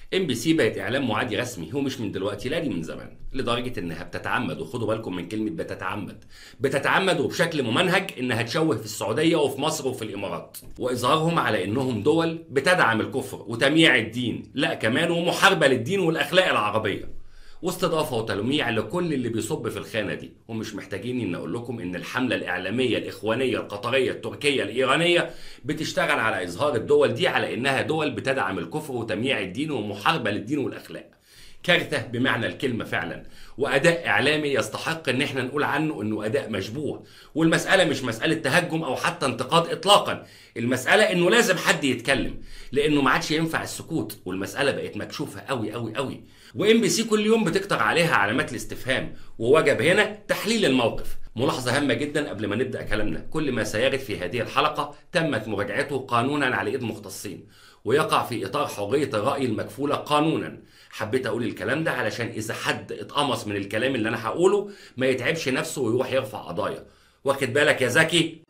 ام بي سي بقت اعلام معادي رسمي هو مش من دلوقتي لا دي من زمان لدرجه انها بتتعمد وخدوا بالكم من كلمه بتتعمد بتتعمد وبشكل ممنهج انها تشوه في السعوديه وفي مصر وفي الامارات واظهارهم على انهم دول بتدعم الكفر وتمييع الدين لا كمان ومحاربه للدين والاخلاق العربيه واستضافه وتلميع لكل اللي بيصب في الخانه دي ومش محتاجين ان اقول لكم ان الحمله الاعلاميه الاخوانيه القطريه التركيه الايرانيه بتشتغل على اظهار الدول دي على انها دول بتدعم الكفر وتمييع الدين ومحاربه للدين والاخلاق كارثه بمعنى الكلمه فعلا واداء اعلامي يستحق ان احنا نقول عنه انه اداء مشبوه والمساله مش مساله تهجم او حتى انتقاد اطلاقا المساله انه لازم حد يتكلم لانه ما عادش ينفع السكوت والمساله بقت مكشوفه قوي قوي قوي وام بي سي كل يوم بتكتر عليها علامات الاستفهام ووجب هنا تحليل الموقف ملاحظة هامة جدا قبل ما نبدأ كلامنا كل ما سيرد في هذه الحلقة تمت مراجعته قانونا على إيد مختصين ويقع في إطار حرية الرأي المكفولة قانونا حبيت أقول الكلام ده علشان إذا حد اتقمص من الكلام اللي أنا هقوله ما يتعبش نفسه ويروح يرفع قضايا واخد بالك يا زكي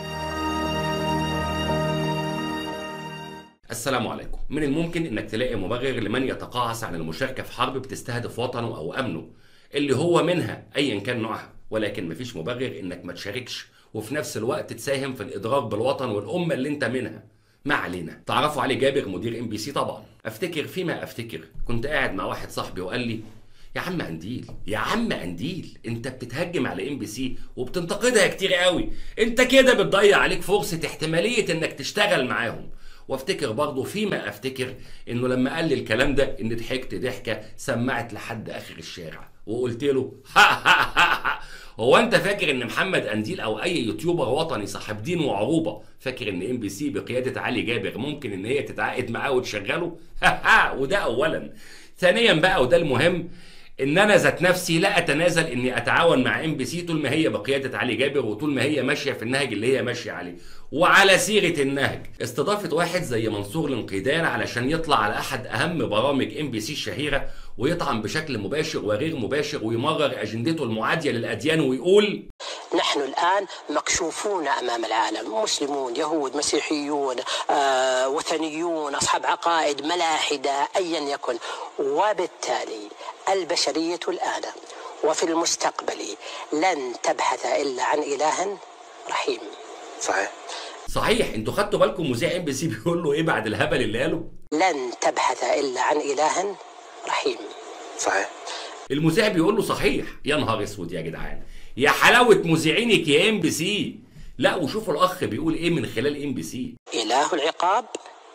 السلام عليكم من الممكن انك تلاقي مبرر لمن يتقاعس عن المشاركة في حرب بتستهدف وطنه او امنه اللي هو منها ايا كان نوعها ولكن مفيش مبرر انك ما تشاركش وفي نفس الوقت تساهم في الادراك بالوطن والامه اللي انت منها ما علينا تعرفوا علي جابر مدير ام بي سي طبعا افتكر فيما افتكر كنت قاعد مع واحد صاحبي وقال لي يا عم قنديل يا عم قنديل انت بتتهجم على ام بي سي وبتنتقدها كتير قوي انت كده بتضيع عليك فرصه احتماليه انك تشتغل معاهم وافتكر برضه فيما افتكر انه لما قال لي الكلام ده ان ضحكت ضحكه سمعت لحد اخر الشارع وقلت له ها ها ها ها هو انت فاكر ان محمد انديل او اي يوتيوبر وطني صاحب دين وعروبه فاكر ان ام بي سي بقياده علي جابر ممكن ان هي تتعاقد معاه وتشغله ها ها وده اولا ثانيا بقى وده المهم ان انا ذات نفسي لا اتنازل اني اتعاون مع ام بي سي طول ما هي بقياده علي جابر وطول ما هي ماشيه في النهج اللي هي ماشيه عليه وعلى سيره النهج استضافه واحد زي منصور الانقيدان علشان يطلع على احد اهم برامج ام بي سي الشهيره ويطعن بشكل مباشر وغير مباشر ويمرر اجندته المعاديه للاديان ويقول نحن الآن مكشوفون أمام العالم مسلمون يهود مسيحيون آه، وثنيون أصحاب عقائد ملاحدة أيا يكن وبالتالي البشرية الآن وفي المستقبل لن تبحث إلا عن إله رحيم صحيح صحيح انتوا خدتوا بالكم مذيع ام بي سي بيقول له ايه بعد الهبل اللي قاله لن تبحث إلا عن إله رحيم صحيح المذيع بيقول له صحيح يا نهار اسود يا جدعان يا حلاوه مذيعينك يا ام بي سي لا وشوفوا الاخ بيقول ايه من خلال ام بي سي إله العقاب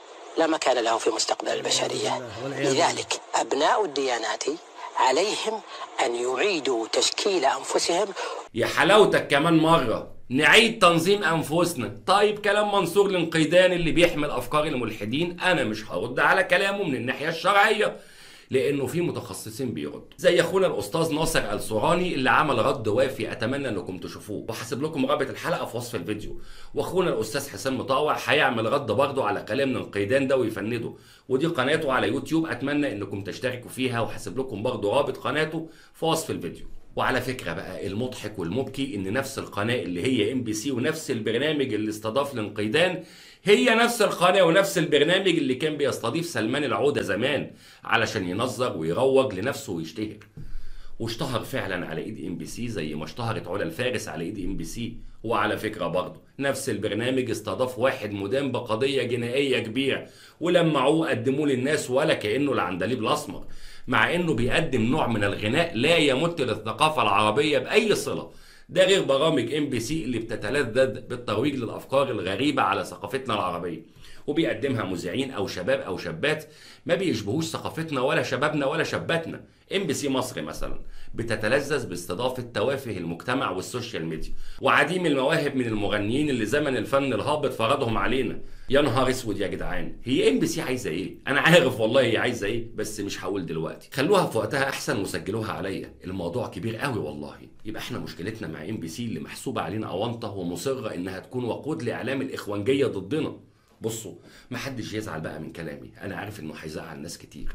لا مكان له في مستقبل البشرية لذلك أبناء الديانات عليهم أن يعيدوا تشكيل أنفسهم يا حلاوتك كمان مرة نعيد تنظيم أنفسنا طيب كلام منصور الانقيدان اللي بيحمل أفكار الملحدين أنا مش هرد على كلامه من الناحية الشرعية لانه في متخصصين بيردوا زي اخونا الاستاذ ناصر السوراني اللي عمل رد وافي اتمنى انكم تشوفوه وهسيب لكم رابط الحلقه في وصف الفيديو واخونا الاستاذ حسام مطاوع هيعمل رد برضه على كلام من القيدان ده ويفنده ودي قناته على يوتيوب اتمنى انكم تشتركوا فيها وهسيب لكم برضه رابط قناته في وصف الفيديو وعلى فكره بقى المضحك والمبكي ان نفس القناه اللي هي ام بي سي ونفس البرنامج اللي استضاف الانقيدان هي نفس القناه ونفس البرنامج اللي كان بيستضيف سلمان العوده زمان علشان ينظر ويروج لنفسه ويشتهر واشتهر فعلا على ايد ام بي سي زي ما اشتهرت علا الفارس على ايد ام بي سي وعلى فكره برضه نفس البرنامج استضاف واحد مدان بقضيه جنائيه كبيره ولمعوه قدموه للناس ولا كانه العندليب الاسمر مع انه بيقدم نوع من الغناء لا يمت للثقافه العربيه باي صله ده غير برامج ام بي سي اللي بتتلذذ بالترويج للافكار الغريبه على ثقافتنا العربيه وبيقدمها مذيعين او شباب او شابات ما بيشبهوش ثقافتنا ولا شبابنا ولا شاباتنا ام بي سي مصر مثلا بتتلذذ باستضافه توافه المجتمع والسوشيال ميديا وعديم المواهب من المغنيين اللي زمن الفن الهابط فرضهم علينا يا نهار اسود يا جدعان هي ام بي سي عايزه ايه انا عارف والله هي عايزه ايه بس مش هقول دلوقتي خلوها في وقتها احسن وسجلوها عليا الموضوع كبير قوي والله يبقى احنا مشكلتنا مع ام بي سي اللي محسوبه علينا اونطه ومصره انها تكون وقود لاعلام الاخوانجيه ضدنا بصوا محدش يزعل بقى من كلامي انا عارف انه هيزعل ناس كتير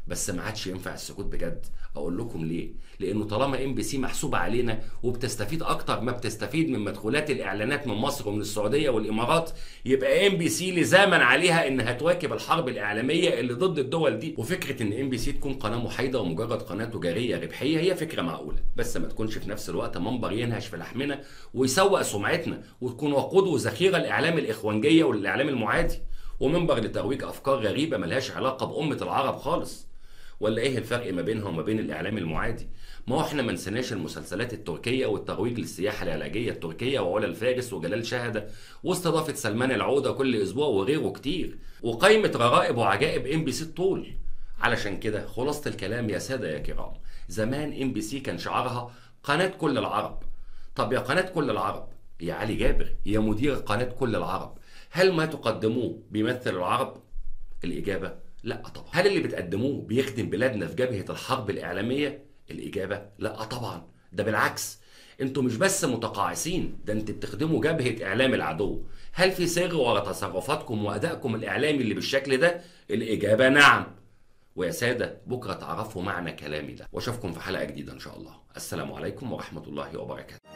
بس ما عادش ينفع السكوت بجد اقول لكم ليه لانه طالما ام بي سي محسوبه علينا وبتستفيد اكتر ما بتستفيد من مدخولات الاعلانات من مصر ومن السعوديه والامارات يبقى ام بي سي لزاما عليها انها تواكب الحرب الاعلاميه اللي ضد الدول دي وفكره ان ام بي سي تكون قناه محايده ومجرد قناه تجاريه ربحيه هي فكره معقوله بس ما تكونش في نفس الوقت منبر ينهش في لحمنا ويسوق سمعتنا وتكون وقود وذخيره الاعلام الاخوانجيه والاعلام المعادي ومنبر لترويج افكار غريبه ملهاش علاقه بامه العرب خالص ولا ايه الفرق ما بينها وما بين الاعلام المعادي ما هو احنا ما نسيناش المسلسلات التركيه والترويج للسياحه العلاجيه التركيه وعلا الفارس وجلال شهده واستضافه سلمان العوده كل اسبوع وغيره كتير وقائمه غرائب وعجائب ام بي سي الطول علشان كده خلاصه الكلام يا ساده يا كرام زمان ام بي سي كان شعارها قناه كل العرب طب يا قناه كل العرب يا علي جابر يا مدير قناه كل العرب هل ما تقدموه بيمثل العرب الإجابة لا طبعا هل اللي بتقدموه بيخدم بلادنا في جبهة الحرب الإعلامية الإجابة لا طبعا ده بالعكس انتوا مش بس متقاعسين ده انتوا بتخدموا جبهة إعلام العدو هل في سر ورا تصرفاتكم وأدائكم الإعلامي اللي بالشكل ده الإجابة نعم ويا سادة بكرة تعرفوا معنى كلامي ده واشوفكم في حلقة جديدة إن شاء الله السلام عليكم ورحمة الله وبركاته